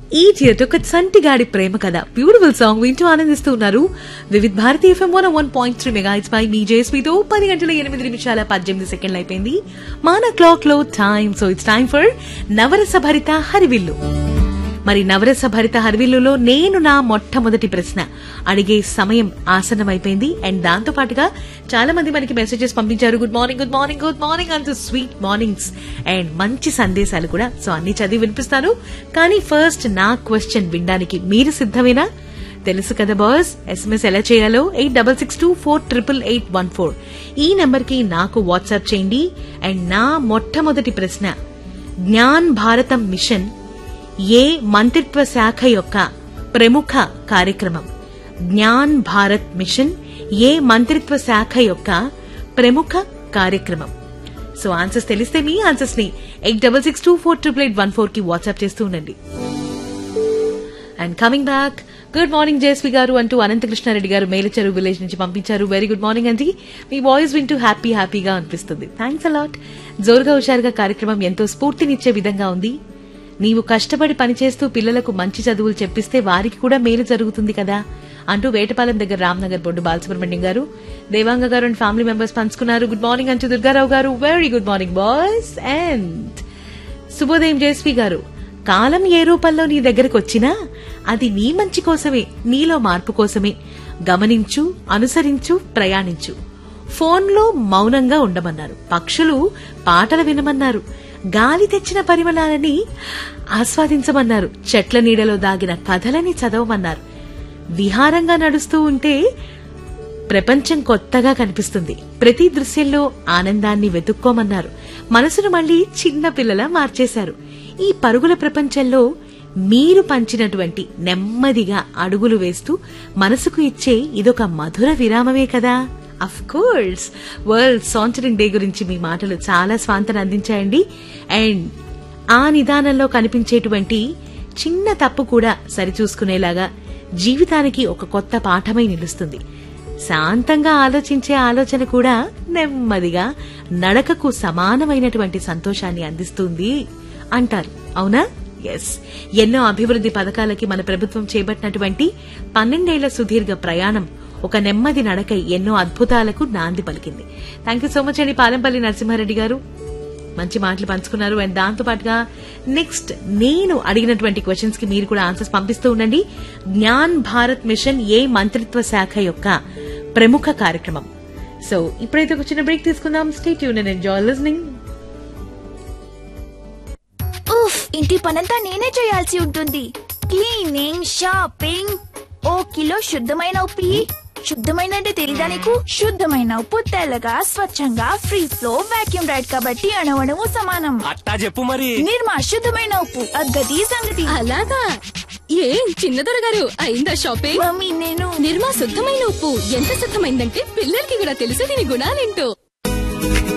Idiot ఒక సంటిగాడి ప్రేమ కథ beautiful song వింటూ ఆనందిస్తూ ఉన్నారు Vividh Bharati FM one one point three mega పై మీ జేస్మీతో పది గంటల ఎనిమిది నిమిషాల పద్దెనిమిది సెకండ్లు అయిపోయింది మన క్లాక్ లో time so it's time for నవరస భరిత హరివిల్లు మరి నవరస భరిత హరివిల్లులో నేను నా మొట్టమొదటి ప్రశ్న అడిగే సమయం ఆసన్నమైపోయింది అండ్ దాంతో పాటుగా చాలా మంది మనకి మెసేజెస్ పంపించారు good morning good morning good morning అంటూ స్వీట్ మార్నింగ్స్ అండ్ మంచి సందేశాలు కూడా సో అన్ని చదివి వినిపిస్తాను కానీ ఫస్ట్ నా క్వశ్చన్ వినడానికి మీరు సిద్ధమేనా తెలుసు కదా బాస్ ఎస్ఎంఎస్ ఎలా చేయాలో eight double six two four triple eight one four ఈ నెంబర్ కి నాకు వాట్సాప్ చేయండి అండ్ నా మొట్టమొదటి ప్రశ్న జ్ఞాన్ భారతం మిషన్ ఏ మంత్రిత్వ శాఖ యొక్క ప్రముఖ కార్యక్రమం జ్ఞాన్ భారత్ మిషన్ ఏ మంత్రిత్వ శాఖ యొక్క ప్రముఖ కార్యక్రమం సో ఆన్సర్స్ తెలిస్తే మీ ఆన్సర్స్ ని eight double six two four triple eight one four కి వాట్సాప్ చేస్తూ ఉండండి and coming back good morning Jayasree గారు అంటూ అనంతకృష్ణారెడ్డి గారు మేలచెరువు విలేజ్ నుంచి పంపించారు వెరీ గుడ్ మార్నింగ్ అండి మీ వాయిస్ వింటూ హ్యాపీ హ్యాపీగా అనిపిస్తుంది థ్యాంక్స్ అలాట్ జోరుగా హుషారుగా కార్యక్రమం ఎంతో స్ఫూర్తినిచ్చే విధంగా ఉంది నీవు కష్టపడి పనిచేస్తూ పిల్లలకు మంచి చదువులు చెప్పిస్తే వారికి కూడా మేలు జరుగుతుంది కదా అంటూ వేటపాలెం దగ్గర రామ్నగర్ బొడ్డు బాలసుబ్రహ్మణ్యం గారు దేవాంగ గారు అండ్ ఫ్యామిలీ మెంబర్స్ పంచుకున్నారు గుడ్ మార్నింగ్ అంటూ దుర్గారావు గారు very good morning boys and శుభోదయం జయశ్రీ గారు కాలం ఏ రూపంలో నీ దగ్గరకు వచ్చినా అది నీ మంచి కోసమే నీలో మార్పు కోసమే గమనించు అనుసరించు ప్రయాణించు ఫోన్లో మౌనంగా ఉండమన్నారు పక్షులు పాటలు వినమన్నారు గాలి తెచ్చిన పరిమళాలని ఆస్వాదించమన్నారు చెట్ల నీడలో దాగిన కథలని చదవమన్నారు విహారంగా నడుస్తూ ఉంటే ప్రపంచం కొత్తగా కనిపిస్తుంది ప్రతి దృశ్యంలో ఆనందాన్ని వెతుక్కోమన్నారు మనసును మళ్లీ చిన్న పిల్లలా మార్చేశారు ఈ పరుగుల ప్రపంచంలో మీరు పంచినటువంటి నెమ్మదిగా అడుగులు వేస్తూ మనసుకు ఇచ్చే ఇదొక మధుర విరామమే కదా of course world sauntering day గురించి మీ మాటలు చాలా స్వాంతన అందించాయండి అండ్ ఆ నిదానంలో కనిపించేటువంటి చిన్న తప్పు కూడా సరిచూసుకునేలాగా జీవితానికి ఒక కొత్త పాఠమై నిలుస్తుంది శాంతంగా ఆలోచించే ఆలోచన కూడా నెమ్మదిగా నడకకు సమానమైనటువంటి సంతోషాన్ని అందిస్తుంది అంటారు అవునా ఎస్ ఎన్నో అభివృద్ధి పథకాలకి మన ప్రభుత్వం చేపట్టినటువంటి పన్నెండేళ్ల సుదీర్ఘ ప్రయాణం ఒక నెమ్మది నడకై ఎన్నో అద్భుతాలకు నాంది పలికింది థ్యాంక్ యూ సో మచ్ అండి పాలంపల్లి నరసింహారెడ్డి గారు మంచి మాటలు పంచుకున్నారు అండ్ దాంతో పాటుగా నెక్స్ట్ నేను అడిగినటువంటి క్వశ్చన్స్ కి మీరు కూడా ఆన్సర్స్ పంపిస్తూ ఉండండి జ్ఞాన్ భారత్ మిషన్ ఏ మంత్రిత్వ శాఖ యొక్క ప్రముఖ కార్యక్రమం సో ఇప్పుడైతే ఒక చిన్న బ్రేక్ తీసుకుందాం స్టేట్ యూన్ అండ్ ఎంజాయ్ లిస్నింగ్ ఉఫ్ ఇంటి పనంతా నేనే చేయాల్సి ఉంటుంది క్లీనింగ్ షాపింగ్ ఓ కిలో శుద్ధమైన ఉప్పు ఇయ్యి. శుద్ధమైన అంటే తెలీదా నీకు శుద్ధమైన ఉప్పు తెల్లగా స్వచ్ఛంగా ఫ్రీ ఫ్లో వాక్యూమ్ రైడ్ కాబట్టి అణవణము సమానం అట్టా చెప్పు మరి నిర్మా శుద్ధమైన ఉప్పు అగ్గది సంగతి అలాగా ఏం చిన్నదొర గారు అయిందా షాపింగ్ మమ్మీ నేను నిర్మా శుద్ధమైన ఉప్పు ఎంత శుద్ధమైందంటే పిల్లలకి కూడా తెలుసు దీని గుణాలేంటో